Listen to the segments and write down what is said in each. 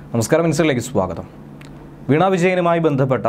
നമസ്കാരം മിനിസ്റ്ററിലേക്ക് സ്വാഗതം വീണ വിജയനുമായി ബന്ധപ്പെട്ട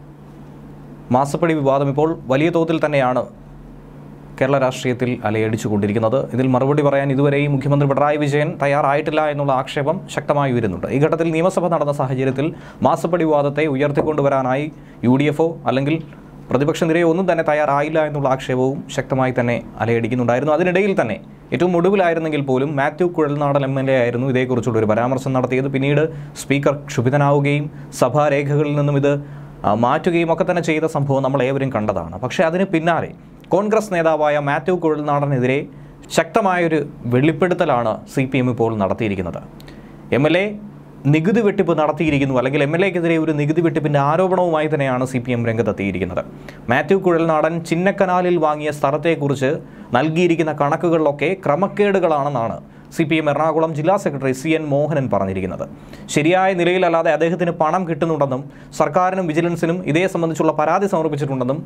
മാസപ്പടി വിവാദം ഇപ്പോൾ വലിയ തോതിൽ തന്നെയാണ് കേരള രാഷ്ട്രീയത്തിൽ അലയടിച്ചുകൊണ്ടിരിക്കുന്നത് ഇതിൽ മറുപടി പറയാൻ ഇതുവരെയും മുഖ്യമന്ത്രി പിണറായി വിജയൻ തയ്യാറായിട്ടില്ല എന്നുള്ള ആക്ഷേപം ശക്തമായി വരുന്നുണ്ട് ഈ ഘട്ടത്തിൽ നിയമസഭ നടന്ന സാഹചര്യത്തിൽ മാസപ്പടി വിവാദത്തെ ഉയർത്തിക്കൊണ്ടുവരാനായി യു ഡി എഫോ അല്ലെങ്കിൽ പ്രതിപക്ഷ നിരയോ ഒന്നും തന്നെ തയ്യാറായില്ല എന്നുള്ള ആക്ഷേപവും ശക്തമായി തന്നെ അലയടിക്കുന്നുണ്ടായിരുന്നു അതിനിടയിൽ തന്നെ ഏറ്റവും ഒടുവിലായിരുന്നെങ്കിൽ പോലും Mathew Kuzhalnadan M L A ആയിരുന്നു ഇതേക്കുറിച്ചുള്ള ഒരു പരാമർശം നടത്തിയത് പിന്നീട് സ്പീക്കർ ക്ഷുഭിതനാവുകയും സഭാരേഖകളിൽ നിന്നും ഇത് ആ, മാറ്റുകയും ഒക്കെ തന്നെ ചെയ്ത സംഭവം നമ്മൾ ഏവരും കണ്ടതാണ് പക്ഷേ അതിന് പിന്നാലെ കോൺഗ്രസ് നേതാവായ മാത്യു കുഴൽനാടനെതിരെ ശക്തമായൊരു വെളിപ്പെടുത്തലാണ് സി പി എം ഇപ്പോൾ നടത്തിയിരിക്കുന്നത് എം എൽ എ നികുതി വെട്ടിപ്പ് നടത്തിയിരിക്കുന്നു അല്ലെങ്കിൽ എം എൽ എക്കെതിരെ ഒരു നികുതി വെട്ടിപ്പിൻ്റെ ആരോപണവുമായി തന്നെയാണ് സി പി എം രംഗത്തെത്തിയിരിക്കുന്നത് മാത്യു കുഴൽനാടൻ ചിന്നക്കനാലിൽ വാങ്ങിയ സ്ഥലത്തെക്കുറിച്ച് നൽകിയിരിക്കുന്ന കണക്കുകളിലൊക്കെ ക്രമക്കേടുകളാണെന്നാണ് സി പി എം എറണാകുളം ജില്ലാ സെക്രട്ടറി സി എൻ മോഹനൻ പറഞ്ഞിരിക്കുന്നത് ശരിയായ നിലയിലല്ലാതെ അദ്ദേഹത്തിന് പണം കിട്ടുന്നുണ്ടെന്നും സർക്കാരിനും വിജിലൻസിനും ഇതേ സംബന്ധിച്ചുള്ള പരാതി സമർപ്പിച്ചിട്ടുണ്ടെന്നും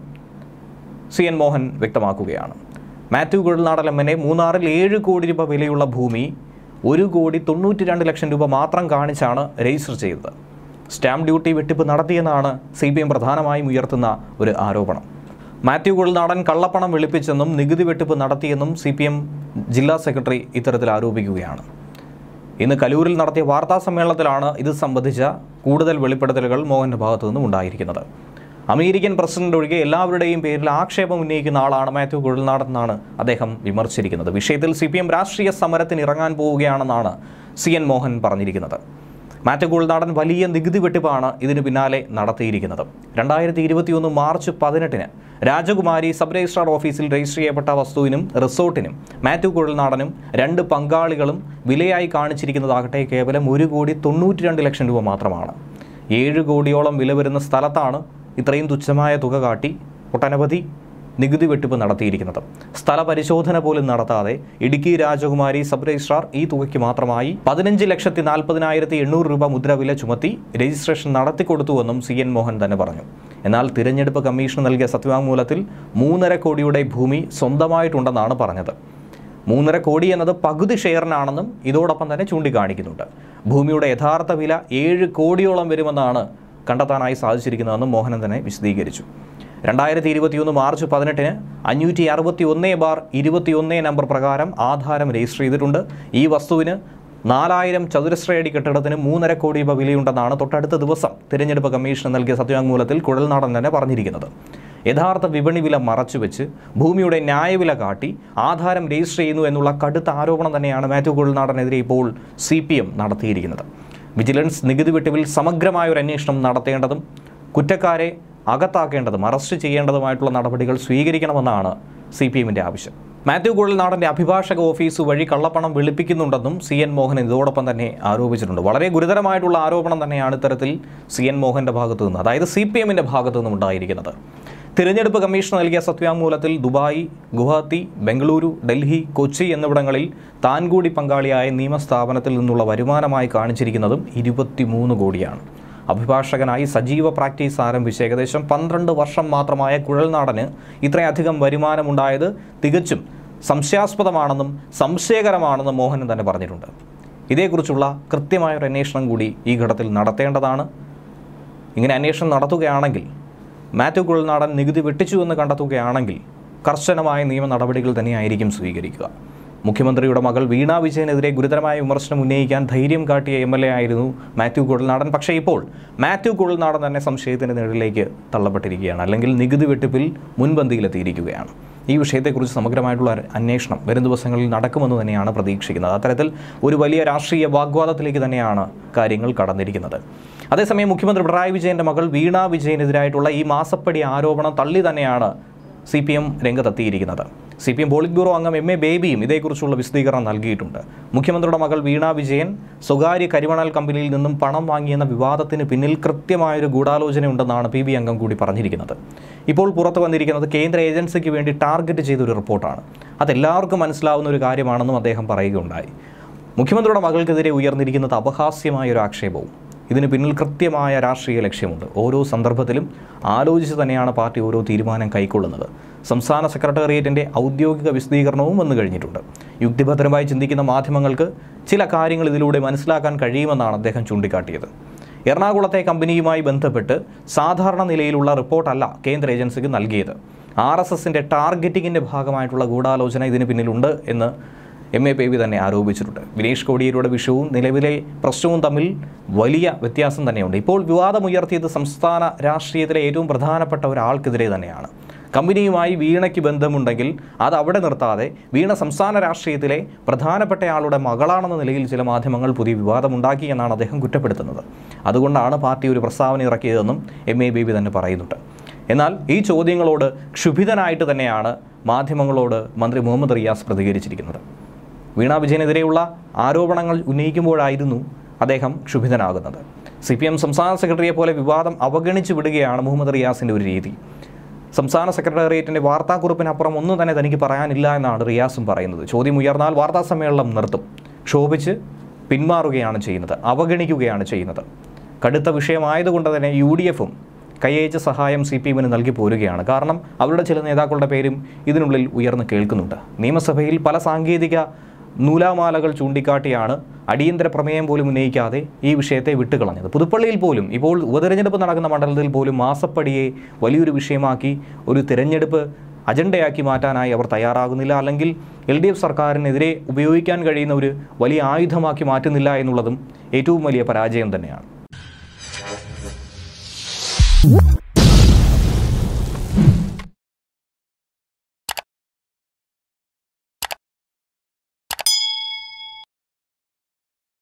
സി എൻ മോഹൻ വ്യക്തമാക്കുകയാണ് Mathew Kuzhalnadan M N A മൂന്നാറിൽ ഏഴ് കോടി രൂപ വിലയുള്ള ഭൂമി ഒരു കോടി തൊണ്ണൂറ്റി രണ്ട് ലക്ഷം രൂപ മാത്രം കാണിച്ചാണ് രജിസ്റ്റർ ചെയ്തത് സ്റ്റാമ്പ് ഡ്യൂട്ടി വെട്ടിപ്പ് നടത്തിയെന്നാണ് സി പി എം പ്രധാനമായും ഉയർത്തുന്ന ഒരു ആരോപണം മാത്യു കുഴൽനാടൻ കള്ളപ്പണം വെളുപ്പിച്ചെന്നും നികുതി വെട്ടിപ്പ് നടത്തിയെന്നും സി പി എം ജില്ലാ സെക്രട്ടറി ഇത്തരത്തിൽ ആരോപിക്കുകയാണ് ഇന്ന് കലൂരിൽ നടത്തിയ വാർത്താ സമ്മേളനത്തിലാണ് ഇത് സംബന്ധിച്ച കൂടുതൽ വെളിപ്പെടുത്തലുകൾ മോഹൻ്റെ ഭാഗത്തു നിന്നും ഉണ്ടായിരിക്കുന്നത് അമേരിക്കൻ പ്രസിഡന്റ് ഒഴികെ എല്ലാവരുടെയും പേരിൽ ആക്ഷേപം ഉന്നയിക്കുന്ന ആളാണ് മാത്യു കുഴൽനാടൻ എന്നാണ് അദ്ദേഹം വിമർശിച്ചിരിക്കുന്നത് വിഷയത്തിൽ സി പി എം രാഷ്ട്രീയ സമരത്തിന് ഇറങ്ങാൻ പോവുകയാണെന്നാണ് സി എൻ മോഹൻ പറഞ്ഞിരിക്കുന്നത് മാത്യു കുഴൽനാടൻ വലിയ നികുതി വെട്ടിപ്പാണ് ഇതിന് പിന്നാലെ നടത്തിയിരിക്കുന്നത് രണ്ടായിരത്തി ഇരുപത്തിയൊന്ന് മാർച്ച് പതിനെട്ടിന് രാജകുമാരി സബ് രജിസ്ട്രാർ ഓഫീസിൽ രജിസ്റ്റർ ചെയ്യപ്പെട്ട വസ്തുവിനും റിസോർട്ടിനും മാത്യു കുഴൽനാടനും രണ്ട് പങ്കാളികളും വിലയായി കാണിച്ചിരിക്കുന്നതാകട്ടെ കേവലം ഒരു കോടി തൊണ്ണൂറ്റി രണ്ട് ലക്ഷം രൂപ മാത്രമാണ് ഏഴ് കോടിയോളം വില വരുന്ന സ്ഥലത്താണ് ഇത്രയും തുച്ഛമായ തുക കാട്ടി ഒട്ടനവധി നികുതി വെട്ടിപ്പ് നടത്തിയിരിക്കുന്നത് സ്ഥല പരിശോധന പോലും നടത്താതെ ഇടുക്കി രാജകുമാരി സബ് രജിസ്ട്രാർ ഈ തുകയ്ക്ക് മാത്രമായി പതിനഞ്ച് ലക്ഷത്തി നാൽപ്പതിനായിരത്തി എണ്ണൂറ് രൂപ മുദ്രവില ചുമത്തി രജിസ്ട്രേഷൻ നടത്തിക്കൊടുത്തുവെന്നും സി എൻ മോഹൻ തന്നെ പറഞ്ഞു എന്നാൽ തിരഞ്ഞെടുപ്പ് കമ്മീഷൻ നൽകിയ സത്യവാങ്മൂലത്തിൽ മൂന്നര കോടിയുടെ ഭൂമി സ്വന്തമായിട്ടുണ്ടെന്നാണ് പറഞ്ഞത് മൂന്നര കോടി എന്നത് പകുതി ഷെയറിനാണെന്നും ഇതോടൊപ്പം തന്നെ ചൂണ്ടിക്കാണിക്കുന്നുണ്ട് ഭൂമിയുടെ യഥാർത്ഥ വില ഏഴ് കോടിയോളം വരുമെന്നാണ് കണ്ടെത്താനായി സാധിച്ചിരിക്കുന്നതെന്നും മോഹനൻ തന്നെ വിശദീകരിച്ചു രണ്ടായിരത്തി ഇരുപത്തിയൊന്ന് മാർച്ച് പതിനെട്ടിന് അഞ്ഞൂറ്റി അറുപത്തി ഒന്ന് ബാർ ഇരുപത്തിയൊന്ന് നമ്പർ പ്രകാരം ആധാരം രജിസ്റ്റർ ചെയ്തിട്ടുണ്ട് ഈ വസ്തുവിന് നാലായിരം ചതുരശ്രയടി കെട്ടിടത്തിന് മൂന്നര കോടി രൂപ വിലയുണ്ടെന്നാണ് തൊട്ടടുത്ത ദിവസം തിരഞ്ഞെടുപ്പ് കമ്മീഷൻ നൽകിയ സത്യവാങ്മൂലത്തിൽ കുഴൽനാടൻ തന്നെ പറഞ്ഞിരിക്കുന്നത് യഥാർത്ഥ വിപണി വില മറച്ചുവെച്ച് ഭൂമിയുടെ ന്യായവില കാട്ടി ആധാരം രജിസ്റ്റർ ചെയ്യുന്നു എന്നുള്ള കടുത്ത ആരോപണം തന്നെയാണ് മാത്യു കുഴൽനാടനെതിരെ ഇപ്പോൾ സി പി എം നടത്തിയിരിക്കുന്നത് വിജിലൻസ് നികുതി വെട്ടിപ്പിൽ സമഗ്രമായ ഒരു അന്വേഷണം നടത്തേണ്ടതും കുറ്റക്കാരെ അകത്താക്കേണ്ടതും അറസ്റ്റ് ചെയ്യേണ്ടതുമായിട്ടുള്ള നടപടികൾ സ്വീകരിക്കണമെന്നാണ് സി പി എമ്മിൻ്റെ ആവശ്യം മാത്യു കുഴൽനാടൻ്റെ അഭിഭാഷക ഓഫീസ് വഴി കള്ളപ്പണം വെളുപ്പിക്കുന്നുണ്ടെന്നും സി എൻ മോഹൻ ഇതോടൊപ്പം തന്നെ ആരോപിച്ചിട്ടുണ്ട് വളരെ ഗുരുതരമായിട്ടുള്ള ആരോപണം തന്നെയാണ് ഇത്തരത്തിൽ സി എൻ മോഹൻ്റെ ഭാഗത്തു നിന്ന് അതായത് സി പി എമ്മിൻ്റെ ഭാഗത്തു നിന്നും ഉണ്ടായിരിക്കുന്നത് തിരഞ്ഞെടുപ്പ് കമ്മീഷൻ നൽകിയ സത്യാമൂലത്തിൽ ദുബായ് ഗുവാഹത്തി ബംഗളൂരു ഡൽഹി കൊച്ചി എന്നിവിടങ്ങളിൽ താൻ കൂടി പങ്കാളിയായ നിയമസ്ഥാപനത്തിൽ നിന്നുള്ള വരുമാനമായി കാണിച്ചിരിക്കുന്നതും ഇരുപത്തിമൂന്ന് കോടിയാണ് അഭിഭാഷകനായി സജീവ പ്രാക്ടീസ് ആരംഭിച്ച് ഏകദേശം പന്ത്രണ്ട് വർഷം മാത്രമായ കുഴൽനാടന് ഇത്രയധികം വരുമാനമുണ്ടായത് തികച്ചും സംശയാസ്പദമാണെന്നും സംശയകരമാണെന്നും മോഹനൻ തന്നെ പറഞ്ഞിട്ടുണ്ട് ഇതേക്കുറിച്ചുള്ള കൃത്യമായ ഒരു അന്വേഷണം കൂടി ഈ ഘട്ടത്തിൽ നടത്തേണ്ടതാണ് ഇങ്ങനെ അന്വേഷണം നടത്തുകയാണെങ്കിൽ മാത്യു കുഴൽനാടൻ നികുതി വെട്ടിച്ചു എന്ന് കണ്ടെത്തുകയാണെങ്കിൽ കർശനമായ നിയമ നടപടികൾ തന്നെയായിരിക്കും സ്വീകരിക്കുക മുഖ്യമന്ത്രിയുടെ മകൾ വീണ വിജയനെതിരെ ഗുരുതരമായ വിമർശനം ഉന്നയിക്കാൻ ധൈര്യം കാട്ടിയ എം എൽ എ ആയിരുന്നു മാത്യു കുഴൽനാടൻ പക്ഷേ ഇപ്പോൾ മാത്യു കുഴൽനാടൻ തന്നെ സംശയത്തിൻ്റെ നിഴലിലേക്ക് തള്ളപ്പെട്ടിരിക്കുകയാണ് അല്ലെങ്കിൽ നികുതി വെട്ടിപ്പിൽ മുൻപന്തിയിലെത്തിയിരിക്കുകയാണ് ഈ വിഷയത്തെക്കുറിച്ച് സമഗ്രമായിട്ടുള്ള ഒരു അന്വേഷണം വരും ദിവസങ്ങളിൽ നടക്കുമെന്ന് തന്നെയാണ് പ്രതീക്ഷിക്കുന്നത് അത്തരത്തിൽ ഒരു വലിയ രാഷ്ട്രീയ വാഗ്വാദത്തിലേക്ക് തന്നെയാണ് കാര്യങ്ങൾ കടന്നിരിക്കുന്നത് അതേസമയം മുഖ്യമന്ത്രി പിണറായി വിജയൻ്റെ മകൾ വീണ വിജയനെതിരായിട്ടുള്ള ഈ മാസപ്പടി ആരോപണം തള്ളി തന്നെയാണ് സി പി എം രംഗത്തെത്തിയിരിക്കുന്നത് C P M polit bureau അംഗം എം എ ബേബിയും ഇതേക്കുറിച്ചുള്ള വിശദീകരണം നൽകിയിട്ടുണ്ട് മുഖ്യമന്ത്രിയുടെ മകൾ വീണ വിജയൻ സ്വകാര്യ കരിമണൽ കമ്പനിയിൽ നിന്നും പണം വാങ്ങിയെന്ന വിവാദത്തിന് പിന്നിൽ കൃത്യമായൊരു ഗൂഢാലോചനയുണ്ടെന്നാണ് പി ബി അംഗം കൂടി പറഞ്ഞിരിക്കുന്നത് ഇപ്പോൾ പുറത്തു വന്നിരിക്കുന്നത് കേന്ദ്ര ഏജൻസിക്ക് വേണ്ടി ടാർഗറ്റ് ചെയ്തൊരു റിപ്പോർട്ടാണ് അതെല്ലാവർക്കും മനസ്സിലാവുന്ന ഒരു കാര്യമാണെന്നും അദ്ദേഹം പറയുകയുണ്ടായി മുഖ്യമന്ത്രിയുടെ മകൾക്കെതിരെ ഉയർന്നിരിക്കുന്നത് അപഹാസ്യമായ ഒരു ആക്ഷേപവും ഇതിന് പിന്നിൽ കൃത്യമായ രാഷ്ട്രീയ ലക്ഷ്യമുണ്ട് ഓരോ സന്ദർഭത്തിലും ആലോചിച്ച് തന്നെയാണ് പാർട്ടി ഓരോ തീരുമാനം കൈക്കൊള്ളുന്നത് സംസ്ഥാന സെക്രട്ടേറിയറ്റിൻ്റെ ഔദ്യോഗിക വിശദീകരണവും വന്നു കഴിഞ്ഞിട്ടുണ്ട് യുക്തിഭദ്രമായി ചിന്തിക്കുന്ന മാധ്യമങ്ങൾക്ക് ചില കാര്യങ്ങൾ ഇതിലൂടെ മനസ്സിലാക്കാൻ കഴിയുമെന്നാണ് അദ്ദേഹം ചൂണ്ടിക്കാട്ടിയത് എറണാകുളത്തെ കമ്പനിയുമായി ബന്ധപ്പെട്ട് സാധാരണ നിലയിലുള്ള റിപ്പോർട്ടല്ല കേന്ദ്ര ഏജൻസിക്ക് നൽകിയത് ആർ എസ് എസിൻ്റെ ടാർഗറ്റിങ്ങിൻ്റെ ഭാഗമായിട്ടുള്ള ഗൂഢാലോചന ഇതിന് പിന്നിലുണ്ട് എന്ന് എം എ ബേബി തന്നെ ആരോപിച്ചിട്ടുണ്ട് വിനേഷ് കോടിയേരിയുടെ വിഷയവും നിലവിലെ പ്രശ്നവും തമ്മിൽ വലിയ വ്യത്യാസം തന്നെയുണ്ട് ഇപ്പോൾ വിവാദമുയർത്തിയത് സംസ്ഥാന രാഷ്ട്രീയത്തിലെ ഏറ്റവും പ്രധാനപ്പെട്ട ഒരാൾക്കെതിരെ തന്നെയാണ് കമ്പനിയുമായി വീണയ്ക്ക് ബന്ധമുണ്ടെങ്കിൽ അത് അവിടെ നിർത്താതെ വീണ സംസ്ഥാന രാഷ്ട്രീയത്തിലെ പ്രധാനപ്പെട്ടയാളുടെ മകളാണെന്ന നിലയിൽ ചില മാധ്യമങ്ങൾ പുതിയ വിവാദമുണ്ടാക്കി എന്നാണ് അദ്ദേഹം കുറ്റപ്പെടുത്തുന്നത് അതുകൊണ്ടാണ് പാർട്ടി ഒരു പ്രസ്താവന ഇറക്കിയതെന്നും എം എ ബേബി തന്നെ പറയുന്നുണ്ട് എന്നാൽ ഈ ചോദ്യങ്ങളോട് ക്ഷുഭിതനായിട്ട് തന്നെയാണ് മാധ്യമങ്ങളോട് മന്ത്രി മുഹമ്മദ് റിയാസ് പ്രതികരിച്ചിരിക്കുന്നത് വീണ വിജയനെതിരെയുള്ള ആരോപണങ്ങൾ ഉന്നയിക്കുമ്പോഴായിരുന്നു അദ്ദേഹം ക്ഷുഭിതനാകുന്നത് സി പി എം സംസ്ഥാന സെക്രട്ടറിയെ പോലെ വിവാദം അവഗണിച്ചു വിടുകയാണ് മുഹമ്മദ് റിയാസിൻ്റെ ഒരു രീതി സംസ്ഥാന സെക്രട്ടേറിയറ്റിൻ്റെ വാർത്താക്കുറിപ്പിനപ്പുറം ഒന്നും തന്നെ തനിക്ക് പറയാനില്ല എന്നാണ് റിയാസും പറയുന്നത് ചോദ്യം ഉയർന്നാൽ വാർത്താ സമ്മേളനം നിർത്തും ക്ഷോഭിച്ച് പിന്മാറുകയാണ് ചെയ്യുന്നത് അവഗണിക്കുകയാണ് ചെയ്യുന്നത് കടുത്ത വിഷയമായതുകൊണ്ട് തന്നെ യു ഡി എഫും കൈയച്ച സഹായം സി പി എമ്മിന് നൽകി പോരുകയാണ് കാരണം അവരുടെ ചില നേതാക്കളുടെ പേരും ഇതിനുള്ളിൽ ഉയർന്നു കേൾക്കുന്നുണ്ട് നിയമസഭയിൽ പല സാങ്കേതിക നൂലാമാലകൾ ചൂണ്ടിക്കാട്ടിയാണ് അടിയന്തര പ്രമേയം പോലും ഉന്നയിക്കാതെ ഈ വിഷയത്തെ വിട്ടുകളഞ്ഞത് പുതുപ്പള്ളിയിൽ പോലും ഇപ്പോൾ ഉപതെരഞ്ഞെടുപ്പ് നടക്കുന്ന മണ്ഡലത്തിൽ പോലും മാസപ്പടിയെ വലിയൊരു വിഷയമാക്കി ഒരു തിരഞ്ഞെടുപ്പ് അജണ്ടയാക്കി മാറ്റാനായി അവർ തയ്യാറാകുന്നില്ല അല്ലെങ്കിൽ എൽ ഡി എഫ് സർക്കാരിനെതിരെ ഉപയോഗിക്കാൻ കഴിയുന്ന ഒരു വലിയ ആയുധമാക്കി മാറ്റുന്നില്ല എന്നുള്ളതും ഏറ്റവും വലിയ പരാജയം തന്നെയാണ്